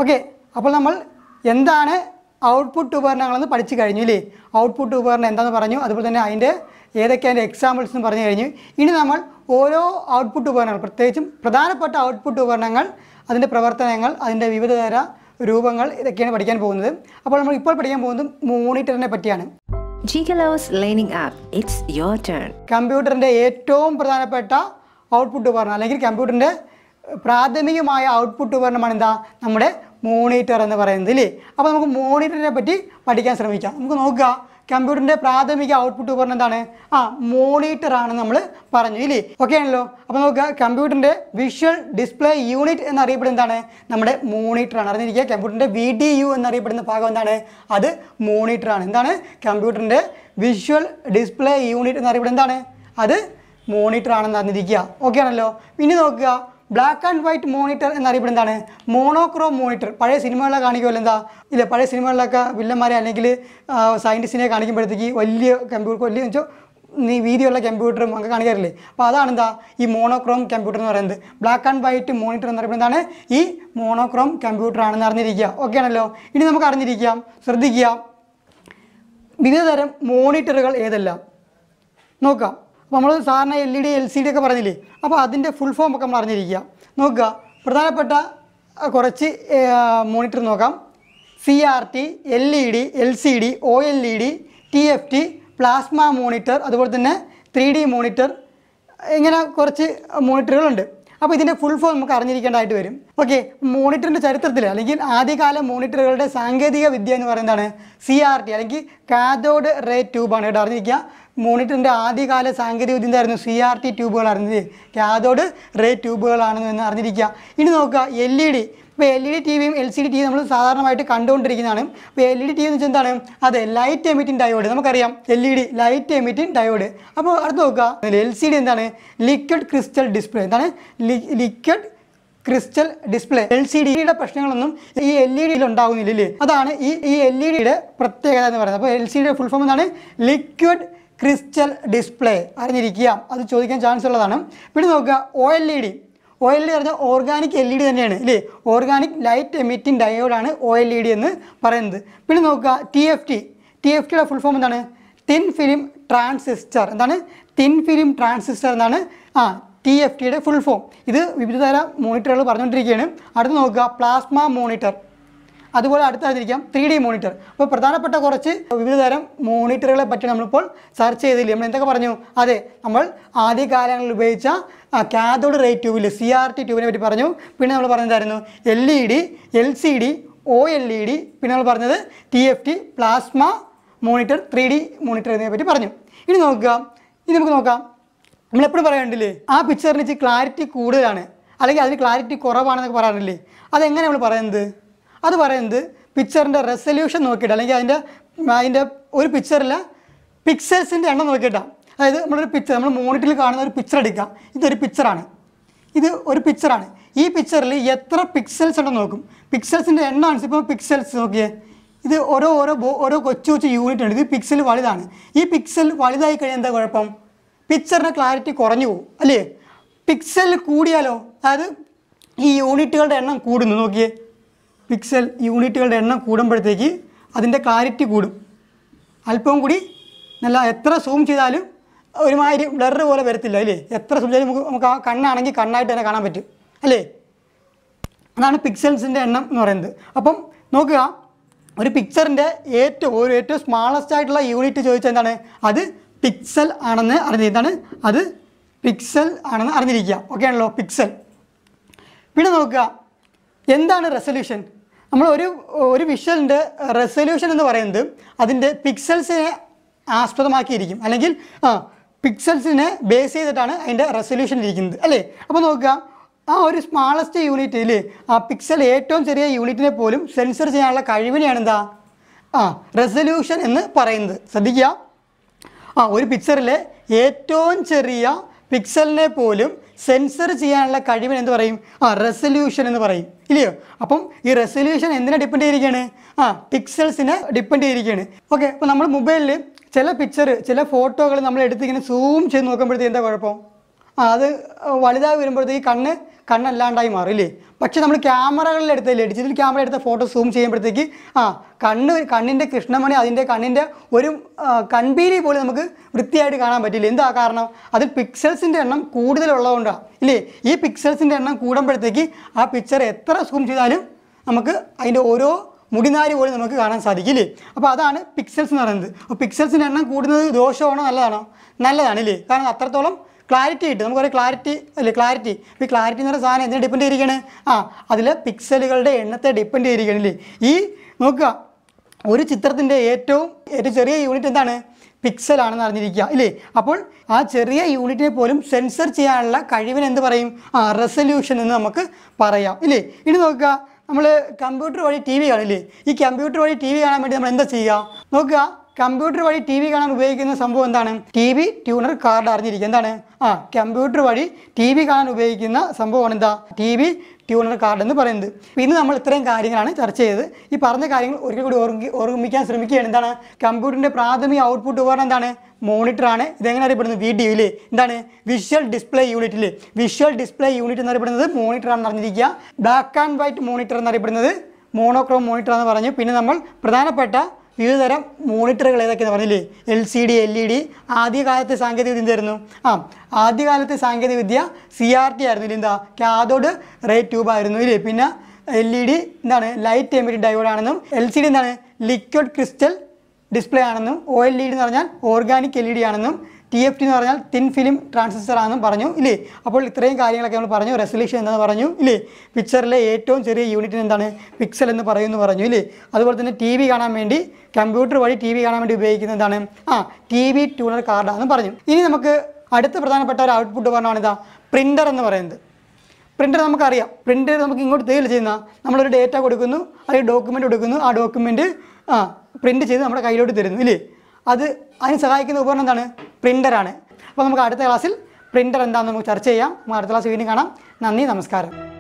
Okay അപ്പോൾ നമ്മൾ എന്താണ് ഔട്ട്പുട്ട് ഉപകരണങ്ങളെന്ന് പഠിച്ചു കഴിഞ്ഞു ഇല്ലേ ഔട്ട്പുട്ട് ഉപകരണം എന്താണെന്ന് പറഞ്ഞു അതുപോലെ തന്നെ അതിൻ്റെ ഏതൊക്കെ അതിൻ്റെ എക്സാമ്പിൾസ് എന്ന് പറഞ്ഞു കഴിഞ്ഞു ഇനി നമ്മൾ ഓരോ ഔട്ട്പുട്ട് ഉപകരണങ്ങൾ പ്രത്യേകിച്ചും പ്രധാനപ്പെട്ട ഔട്ട്പുട്ട് ഉപകരണങ്ങൾ അതിൻ്റെ പ്രവർത്തനങ്ങൾ അതിൻ്റെ വിവിധ തര രൂപങ്ങൾ ഇതൊക്കെയാണ് പഠിക്കാൻ പോകുന്നത് അപ്പോൾ നമ്മൾ ഇപ്പോൾ പഠിക്കാൻ പോകുന്നത് മോണിറ്ററിനെ പറ്റിയാണ് Gigalos Learning App. It's your turn. കമ്പ്യൂട്ടറിൻ്റെ ഏറ്റവും പ്രധാനപ്പെട്ട ഔട്ട്പുട്ട് ഉപകരണം അല്ലെങ്കിൽ കമ്പ്യൂട്ടറിൻ്റെ പ്രാഥമികമായ ഔട്ട്പുട്ട് ഉപകരണമാണ് എന്താ നമ്മുടെ മോണിറ്റർ എന്ന് പറയുന്നത് ഇല്ലേ അപ്പോൾ നമുക്ക് മോണിറ്ററിനെ പറ്റി പഠിക്കാൻ ശ്രമിക്കാം നമുക്ക് നോക്കുക കമ്പ്യൂട്ടറിൻ്റെ പ്രാഥമിക ഔട്ട്പുട്ട് ഉപകരണം എന്താണ് ആ മോണിറ്റർ ആണെന്ന് നമ്മൾ പറഞ്ഞു ഇല്ലേ ഓക്കെ ആണല്ലോ അപ്പോൾ നോക്കുക കമ്പ്യൂട്ടറിൻ്റെ വിഷ്വൽ ഡിസ്പ്ലേ യൂണിറ്റ് എന്നറിയപ്പെടുന്നത് എന്താണ് നമ്മുടെ മോണിറ്റർ ആണ് അറിഞ്ഞിരിക്കുക കമ്പ്യൂട്ടറിൻ്റെ വി ഡി യു എന്നറിയപ്പെടുന്ന ഭാഗം എന്താണ് അത് മോണിറ്റർ ആണ് എന്താണ് കമ്പ്യൂട്ടറിൻ്റെ വിഷ്വൽ ഡിസ്പ്ലേ യൂണിറ്റ് എന്നറിയപ്പെടുന്നത് എന്താണ് അത് മോണിറ്റർ ആണെന്ന് അറിഞ്ഞിരിക്കുക ഓക്കെ ആണല്ലോ ഇനി നോക്കുക ബ്ലാക്ക് ആൻഡ് വൈറ്റ് മോണിറ്റർ എന്നറിയപ്പെടുന്നത് എന്താണ് മോണോക്രോം മോണിറ്റർ പഴയ സിനിമകളിലൊക്കെ കാണിക്കുമല്ലോ എന്താ ഇല്ല പഴയ സിനിമകളിലൊക്കെ വില്ലന്മാരെ അല്ലെങ്കിൽ സയൻറ്റിസ്റ്റിനെ കാണിക്കുമ്പോഴത്തേക്ക് വലിയ കമ്പ്യൂട്ടർ വലിയ വെച്ചോ നീ വീതിയുള്ള കമ്പ്യൂട്ടറും ഒക്കെ കാണിക്കാറില്ലേ അപ്പോൾ അതാണ് എന്താ ഈ മോണോക്രോം കമ്പ്യൂട്ടർ എന്ന് പറയുന്നത് ബ്ലാക്ക് ആൻഡ് വൈറ്റ് മോണിറ്റർ എന്നറിയപ്പെടുന്നത് എന്താണ് ഈ മോണോക്രോം കമ്പ്യൂട്ടർ ആണെന്ന് അറിഞ്ഞിരിക്കുക ഓക്കെ ആണല്ലോ ഇനി നമുക്ക് അറിഞ്ഞിരിക്കാം ശ്രദ്ധിക്കുക വിവിധ തരം മോണിറ്ററുകൾ ഏതെല്ലാം നോക്കാം അപ്പോൾ നമ്മൾ സാറിന് L E D L C D ഒക്കെ പറഞ്ഞില്ലേ അപ്പോൾ അതിൻ്റെ ഫുൾ ഫോം ഒക്കെ നമ്മൾ അറിഞ്ഞിരിക്കുക നോക്കുക പ്രധാനപ്പെട്ട ആ, കുറച്ച് മോണിറ്റർ നോക്കാം C R T L E D L C D O L E D T F T plasma monitor അതുപോലെ തന്നെ ത്രീ ഡി മോണിറ്റർ ഇങ്ങനെ കുറച്ച് മോണിറ്ററുകളുണ്ട് അപ്പോൾ ഇതിൻ്റെ ഫുൾ ഫോം നമുക്ക് അറിഞ്ഞിരിക്കേണ്ടതായിട്ട് വരും ഓക്കെ മോണിറ്ററിൻ്റെ ചരിത്രത്തിൽ അല്ലെങ്കിൽ ആദ്യകാല മോണിറ്ററുകളുടെ സാങ്കേതിക വിദ്യ എന്ന് പറയുന്നതാണ് സി ആർ ടി അല്ലെങ്കിൽ കാഥോഡ് റേ ട്യൂബാണ് കേട്ടോ അറിഞ്ഞിരിക്കുക മോണിറ്ററിൻ്റെ ആദ്യകാല സാങ്കേതിക വിദ്യ എന്തായിരുന്നു സി ആർ ടി ട്യൂബുകൾ അറിഞ്ഞത് കാഥോഡ് റേ ട്യൂബുകളാണെന്ന് അറിഞ്ഞിരിക്കുക ഇനി നോക്കുക എൽ ഇ ഡി ഇപ്പോൾ എൽ ഇ ഡി ടി വിയും L C D T V നമ്മൾ സാധാരണമായിട്ട് കണ്ടുകൊണ്ടിരിക്കുന്നതാണ് ഇപ്പോൾ L E D T V എന്ന് വെച്ചാൽ എന്താണ് അതെ ലൈറ്റ് എമിറ്റിംഗ് ഡയോഡ് നമുക്കറിയാം L E D light emitting diode അപ്പോൾ അടുത്ത് നോക്കുക എൽ സി ഡി എന്താണ് ലിക്വിഡ് ക്രിസ്റ്റൽ ഡിസ്പ്ലേ എന്താണ് liquid crystal display L C ഡിയുടെ പ്രശ്നങ്ങളൊന്നും ഈ എൽ ഇ ഡിയിൽ ഉണ്ടാകുന്നില്ലേ അതാണ് ഈ ഈ എൽ ഇ ഡിയുടെ പ്രത്യേകത എന്ന് പറയുന്നത് അപ്പോൾ എൽ സി ഡിയുടെ ഫുൾ ഫോം എന്താണ് ലിക്വിഡ് ക്രിസ്റ്റൽ ഡിസ്പ്ലേ അറിഞ്ഞിരിക്കുക അത് ചോദിക്കാൻ ചാൻസ് ഉള്ളതാണ് പിന്നെ നോക്കുക O L E D O L E പറഞ്ഞാൽ ഓർഗാനിക് എൽ ഇ ഡി തന്നെയാണ് ഇല്ലേ ഓർഗാനിക് ലൈറ്റ് എമിറ്റിംഗ് ഡയോഡാണ് ഒ എൽ ഇ ഡി എന്ന് പറയുന്നത് പിന്നെ നോക്കുക T F T T F ടിയുടെ ഫുൾ ഫോം എന്താണ് തിൻ ഫിലിം ട്രാൻസിസ്റ്റർ എന്താണ് തിൻ ഫിലിം ട്രാൻസിസ്റ്റർ എന്നാണ് ആ ടി എഫ് ടിയുടെ ഫുൾ ഫോം ഇത് വിവിധ തരം മോണിറ്ററുകൾ പറഞ്ഞുകൊണ്ടിരിക്കുകയാണ് അടുത്ത് നോക്കുക പ്ലാസ്മ മോണിറ്റർ അതുപോലെ അടുത്ത് അറിഞ്ഞിരിക്കാം ത്രീ ഡി മോണിറ്റർ അപ്പോൾ പ്രധാനപ്പെട്ട കുറച്ച് വിവിധ തരം മോണിറ്ററുകളെ പറ്റി നമ്മളിപ്പോൾ സെർച്ച് ചെയ്തില്ലേ നമ്മൾ എന്തൊക്കെ പറഞ്ഞു അതെ നമ്മൾ ആദ്യ കാലങ്ങളിൽ ഉപയോഗിച്ച കാഥോഡ് റേ ട്യൂബിൽ സി ആർ ടി ട്യൂബിനെ പറ്റി പറഞ്ഞു പിന്നെ നമ്മൾ പറഞ്ഞതായിരുന്നു L E D L C D O L E D പിന്നെ നമ്മൾ പറഞ്ഞത് T F T plasma monitor three D monitor എന്നതിനെ പറ്റി പറഞ്ഞു ഇനി നോക്കുക ഇനി നമുക്ക് നോക്കാം നമ്മളെപ്പോഴും പറയാറുണ്ടല്ലേ ആ പിക്ചറിന് ഇച്ചിരി ക്ലാരിറ്റി കൂടുതലാണ് അല്ലെങ്കിൽ അതിന് ക്ലാരിറ്റി കുറവാണെന്നൊക്കെ പറയാറില്ലേ അതെങ്ങനെ നമ്മൾ പറയുന്നത് അത് പറയുന്നത് പിക്ചറിൻ്റെ റെസൊല്യൂഷൻ നോക്കിയിട്ട് അല്ലെങ്കിൽ അതിൻ്റെ അതിൻ്റെ ഒരു പിക്ചറിൽ പിക്സൽസിൻ്റെ എണ്ണം നോക്കിയിട്ടാണ് അതായത് നമ്മളൊരു പിക്ചർ നമ്മൾ മോണിറ്ററിൽ കാണുന്ന ഒരു പിക്ചർ എടുക്കാം ഇതൊരു പിക്ചറാണ് ഇത് ഒരു പിക്ചറാണ് ഈ പിക്ചറിൽ എത്ര പിക്സൽസ് ഉണ്ടെന്ന് നോക്കും പിക്സൽസിൻ്റെ എണ്ണം അനുസരിച്ച് ഇപ്പോൾ പിക്സൽസ് നോക്കിയേ ഇത് ഓരോ ഓരോ ബോ- ഓരോ കൊച്ചു കൊച്ചു യൂണിറ്റ് ഉണ്ട് ഇത് പിക്സൽ വലുതാണ് ഈ പിക്സൽ വലുതായി കഴിഞ്ഞാൽ എന്താ കുഴപ്പം പിക്ചറിൻ്റെ ക്ലാരിറ്റി കുറഞ്ഞു പോകും അല്ലേ പിക്സൽ കൂടിയാലോ അതായത് ഈ യൂണിറ്റുകളുടെ എണ്ണം കൂടുന്നു നോക്കിയേ പിക്സൽ യൂണിറ്റുകളുടെ എണ്ണം കൂടുമ്പോഴത്തേക്ക് അതിൻ്റെ ക്ലാരിറ്റി കൂടും അല്പം കൂടി നല്ല എത്ര സൂം ചെയ്താലും ഒരുമാതിരി ബ്ലർ പോലെ വരത്തില്ല അല്ലേ എത്ര സൂം ചെയ്താലും നമുക്ക് നമുക്ക് ആ കണ്ണാണെങ്കിൽ കണ്ണായിട്ട് തന്നെ കാണാൻ പറ്റും അല്ലേ അതാണ് പിക്സൽസിൻ്റെ എണ്ണം എന്ന് പറയുന്നത് അപ്പം നോക്കുക ഒരു പിക്ചറിൻ്റെ ഏറ്റവും ഒരു ഏറ്റവും സ്മാളസ്റ്റ് ആയിട്ടുള്ള യൂണിറ്റ് ചോദിച്ചാൽ എന്താണ് അത് പിക്സൽ ആണെന്ന് അറിഞ്ഞ എന്താണ് അത് പിക്സൽ ആണെന്ന് അറിഞ്ഞിരിക്കുക ഓക്കെ ആണല്ലോ പിക്സൽ പിന്നെ നോക്കുക എന്താണ് റെസൊല്യൂഷൻ നമ്മൾ ഒരു ഒരു വിഷ്വലിൻ്റെ റെസൊല്യൂഷൻ എന്ന് പറയുന്നത് അതിൻ്റെ പിക്സൽസിനെ ആസ്പദമാക്കിയിരിക്കും അല്ലെങ്കിൽ ആ പിക്സൽസിനെ ബേസ് ചെയ്തിട്ടാണ് അതിൻ്റെ റെസൊല്യൂഷൻ ഇരിക്കുന്നത് അല്ലേ അപ്പോൾ നോക്കുക ആ ഒരു സ്മാളസ്റ്റ് യൂണിറ്റിൽ ആ പിക്സൽ ഏറ്റവും ചെറിയ യൂണിറ്റിനെ പോലും സെൻസർ ചെയ്യാനുള്ള കഴിവിനെയാണ് എന്താ ആ റെസൊല്യൂഷൻ എന്ന് പറയുന്നത് ശ്രദ്ധിക്കുക ആ ഒരു പിക്ചറിലെ ഏറ്റവും ചെറിയ പിക്സലിനെ പോലും സെൻസർ ചെയ്യാനുള്ള കഴിവിന് എന്ത് പറയും ആ റെസൊല്യൂഷൻ എന്ന് പറയും ഇല്ലയോ അപ്പം ഈ റെസൊല്യൂഷൻ എന്തിനെ ഡിപ്പെൻഡ് ചെയ്തിരിക്കുകയാണ് ആ പിക്സൽസിനെ ഡിപ്പെൻഡ് ചെയ്തിരിക്കുകയാണ് ഓക്കെ അപ്പോൾ നമ്മൾ മൊബൈലിൽ ചില പിക്ചർ ചില ഫോട്ടോകൾ നമ്മൾ എടുത്ത് ഇങ്ങനെ സൂം ചെയ്ത് നോക്കുമ്പോഴത്തേക്ക് എന്താ കുഴപ്പം ആ അത് വലുതായി വരുമ്പോഴത്തേക്ക് കണ്ണ് കണ്ണല്ലാണ്ടായി മാറും ഇല്ലേ പക്ഷേ നമ്മൾ ക്യാമറകളിൽ എടുത്തില്ലേ ഡിജിറ്റൽ ക്യാമറ എടുത്ത ഫോട്ടോ സൂം ചെയ്യുമ്പോഴത്തേക്ക് ആ കണ്ണ് കണ്ണിൻ്റെ കൃഷ്ണമണി അതിൻ്റെ കണ്ണിൻ്റെ ഒരു ആ, കൺപീലി പോലും നമുക്ക് വൃത്തിയായിട്ട് കാണാൻ പറ്റില്ല എന്താ കാരണം അതിൽ പിക്സൽസിൻ്റെ എണ്ണം കൂടുതലുള്ളതുകൊണ്ടാണ് ഇല്ലേ ഈ പിക്സൽസിൻ്റെ എണ്ണം കൂടുമ്പോഴത്തേക്ക് ആ പിക്ചർ എത്ര സൂം ചെയ്താലും നമുക്ക് അതിൻ്റെ ഓരോ മുടിനാരി പോലും നമുക്ക് കാണാൻ സാധിക്കില്ലേ അപ്പോൾ അതാണ് പിക്സൽസ് എന്ന് പറയുന്നത് അപ്പോൾ പിക്സൽസിൻ്റെ എണ്ണം കൂടുന്നത് ദോഷമാണോ നല്ലതാണോ നല്ലതാണ് ഇല്ലേ കാരണം അത്രത്തോളം ക്ലാരിറ്റി കിട്ടും നമുക്ക് ഒരു ക്ലാരിറ്റി അല്ലേ ക്ലാരിറ്റി ഇപ്പോൾ ഈ ക്ലാരിറ്റി എന്ന് പറയുന്ന സാധനം എന്തിനെ ഡിപ്പെൻഡ് ചെയ്തിരിക്കുകയാണ് ആ അതിൽ പിക്സലുകളുടെ എണ്ണത്തെ ഡിപ്പെൻഡ് ചെയ്തിരിക്കുകയാണ് ഇല്ലേ ഈ നോക്കുക ഒരു ചിത്രത്തിൻ്റെ ഏറ്റവും ഏറ്റവും ചെറിയ യൂണിറ്റ് എന്താണ് പിക്സലാണെന്ന് അറിഞ്ഞിരിക്കുക ഇല്ലേ അപ്പോൾ ആ ചെറിയ യൂണിറ്റിനെ പോലും സെൻസർ ചെയ്യാനുള്ള കഴിവിന് എന്ത് പറയും ആ റെസൊല്യൂഷൻ എന്ന് നമുക്ക് പറയാം ഇല്ലേ ഇനി നോക്കുക നമ്മൾ കമ്പ്യൂട്ടർ വഴി ടി വി കാണില്ലേ ഈ കമ്പ്യൂട്ടർ വഴി ടി വി കാണാൻ വേണ്ടി നമ്മൾ എന്താ ചെയ്യുക നോക്കുക കമ്പ്യൂട്ടർ വഴി ടി വി കാണാൻ ഉപയോഗിക്കുന്ന സംഭവം എന്താണ് ടി വി ട്യൂണർ കാർഡ് അറിഞ്ഞിരിക്കുക എന്താണ് ആ കമ്പ്യൂട്ടർ വഴി ടി വി കാണാൻ ഉപയോഗിക്കുന്ന സംഭവമാണ് എന്താ ടി വി ട്യൂണർ കാർഡ് എന്ന് പറയുന്നത് അപ്പോൾ ഇന്ന് നമ്മൾ ഇത്രയും കാര്യങ്ങളാണ് ചർച്ച ചെയ്തത് ഈ പറഞ്ഞ കാര്യങ്ങൾ ഒരിക്കൽ കൂടി ഓർമ്മി ഓർമ്മിക്കാൻ ശ്രമിക്കുകയാണ് എന്താണ് കമ്പ്യൂട്ടറിൻ്റെ പ്രാഥമിക ഔട്ട്പുട്ട് ഉപകരണം എന്താണ് മോണിറ്ററാണ് ഇതെങ്ങനെ അറിയപ്പെടുന്നത് വീഡിയോ ഇല്ലേ എന്താണ് വിഷ്വൽ ഡിസ്പ്ലേ യൂണിറ്റ് ഇല്ലേ വിഷ്വൽ ഡിസ്പ്ലേ യൂണിറ്റ് എന്നറിയപ്പെടുന്നത് മോണിറ്ററാണെന്ന് അറിഞ്ഞിരിക്കുക ബ്ലാക്ക് ആൻഡ് വൈറ്റ് മോണിറ്റർ എന്നറിയപ്പെടുന്നത് മോണോക്രോം മോണിറ്റർ എന്ന് പറഞ്ഞു പിന്നെ നമ്മൾ പ്രധാനപ്പെട്ട വിവിധതരം മോണിറ്ററുകൾ ഏതൊക്കെയെന്ന് പറഞ്ഞില്ലേ L C D L E D ആദ്യകാലത്തെ സാങ്കേതികവിദ്യ എന്തായിരുന്നു ആ ആദ്യകാലത്തെ സാങ്കേതികവിദ്യ സി ആർ ടി ആയിരുന്നു ഇല്ലേ എന്താ കാതോഡ് റേ ട്യൂബ് ആയിരുന്നു ഇല്ലേ പിന്നെ എൽ ഇ ഡി എന്താണ് ലൈറ്റ് എമിറ്റ് ഡയോഡ് ആണെന്നും എൽ സി ഡി എന്താണ് ലിക്വിഡ് ക്രിസ്റ്റൽ ഡിസ്പ്ലേ ആണെന്നും ഒ എൽ ഇ ഡി എന്ന് പറഞ്ഞാൽ ഓർഗാനിക് എൽ ഇ ഡി ആണെന്നും ടി എഫ് ടി എന്ന് പറഞ്ഞാൽ തിൻ ഫിലിം ട്രാൻസിസ്റ്റർ ആണെന്നും പറഞ്ഞു ഇല്ലേ അപ്പോൾ ഇത്രയും കാര്യങ്ങളൊക്കെ നമ്മൾ പറഞ്ഞു റെസൊല്യൂഷൻ എന്താണെന്ന് പറഞ്ഞു ഇല്ലേ പിക്ചറിലെ ഏറ്റവും ചെറിയ യൂണിറ്റിന് എന്താണ് പിക്സൽ എന്ന് പറയുമെന്ന് പറഞ്ഞു ഇല്ലേ അതുപോലെ തന്നെ ടി വി കാണാൻ വേണ്ടി കമ്പ്യൂട്ടർ വഴി ടി വി കാണാൻ വേണ്ടി ഉപയോഗിക്കുന്നത് എന്താണ് ആ ടി വി ട്യൂണർ കാർഡാണെന്ന് പറഞ്ഞു ഇനി നമുക്ക് അടുത്ത പ്രധാനപ്പെട്ട ഒരു ഔട്ട്പുട്ട് പറഞ്ഞാണ് ഇതാ പ്രിൻ്റർ എന്ന് പറയുന്നത് പ്രിൻ്റർ നമുക്കറിയാം പ്രിൻ്റർ നമുക്ക് ഇങ്ങോട്ട് തേയില്ല ചെയ്യുന്ന നമ്മളൊരു ഡേറ്റ കൊടുക്കുന്നു അല്ലെങ്കിൽ ഡോക്യുമെൻ്റ് കൊടുക്കുന്നു ആ ഡോക്യുമെൻറ്റ് ആ പ്രിൻ്റ് ചെയ്ത് നമ്മുടെ കയ്യിലോട്ട് തരുന്നു ഇല്ലേ അത് അതിന് സഹായിക്കുന്ന ഉപകരണം എന്താണ് പ്രിൻ്ററാണ് അപ്പോൾ നമുക്ക് അടുത്ത ക്ലാസ്സിൽ പ്രിൻ്റർ എന്താണെന്ന് നമുക്ക് ചർച്ച ചെയ്യാം നമുക്ക് അടുത്ത ക്ലാസ് വീണ്ടും കാണാം നന്ദി നമസ്കാരം